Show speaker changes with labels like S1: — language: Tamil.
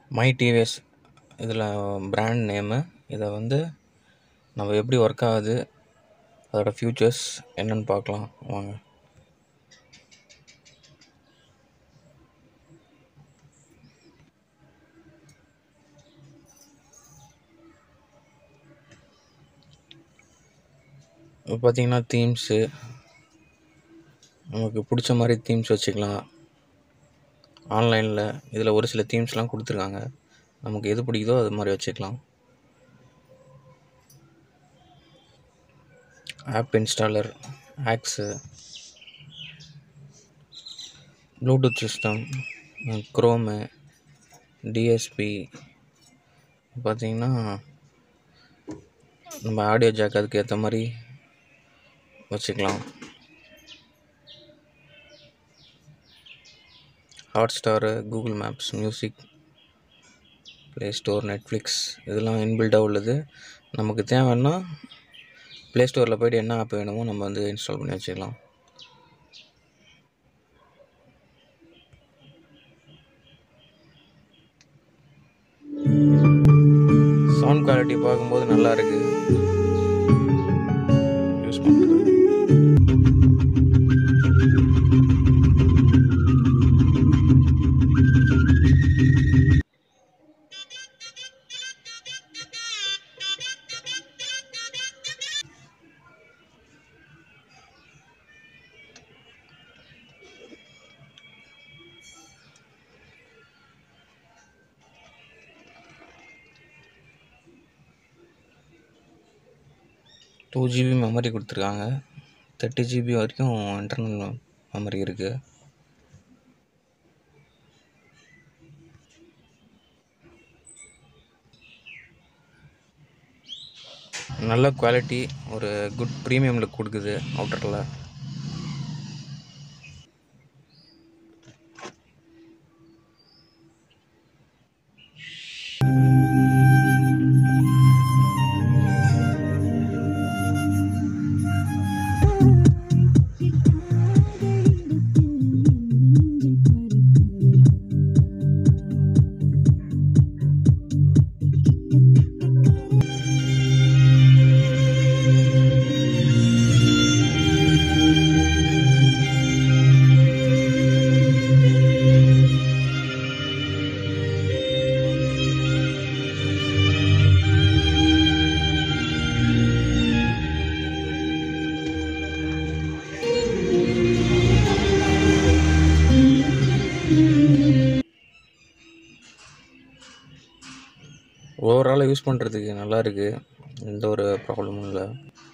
S1: மை டிவிஎஸ் இதில் பிராண்ட் நேமு இதை வந்து நம்ம எப்படி ஒர்க் ஆகுது அதோட ஃபியூச்சர்ஸ் என்னன்னு பார்க்கலாம் வாங்க இப்போ பார்த்தீங்கன்னா தீம்ஸு நமக்கு பிடிச்ச மாதிரி தீம்ஸ் வச்சுக்கலாம் ஆன்லைனில் இதில் ஒரு சில தீம்ஸ்லாம் கொடுத்துருக்காங்க நமக்கு எது பிடிக்குதோ அது மாதிரி வச்சுக்கலாம் app installer aux Bluetooth system Chrome DSP பார்த்தீங்கன்னா நம்ம ஆடியோ ஜாக் அதுக்கு ஏற்ற மாதிரி வச்சுக்கலாம் Hotstar Google Maps music play store Netflix இதெல்லாம் இன்பில்டாக உள்ளது நமக்கு தேவைன்னா ப்ளே ஸ்டோரில் போய்ட்டு என்ன ஆப் வேணுமோ நம்ம வந்து இன்ஸ்டால் பண்ணி வச்சுக்கலாம் சவுண்ட் குவாலிட்டி பார்க்கும்போது நல்லா இருக்கு யூஸ் பண்ணுறது டூ ஜிபி மெமரி கொடுத்துருக்காங்க தேர்ட்டி ஜிபி வரைக்கும் இன்டர்னல் மெமரி இருக்குது நல்ல குவாலிட்டி ஒரு குட் ப்ரீமியம் லுக் கொடுக்குது அவுட்டரில் ஓவராலாக யூஸ் பண்ணுறதுக்கு நல்லா இருக்குது எந்த ஒரு ப்ராப்ளமும் இல்லை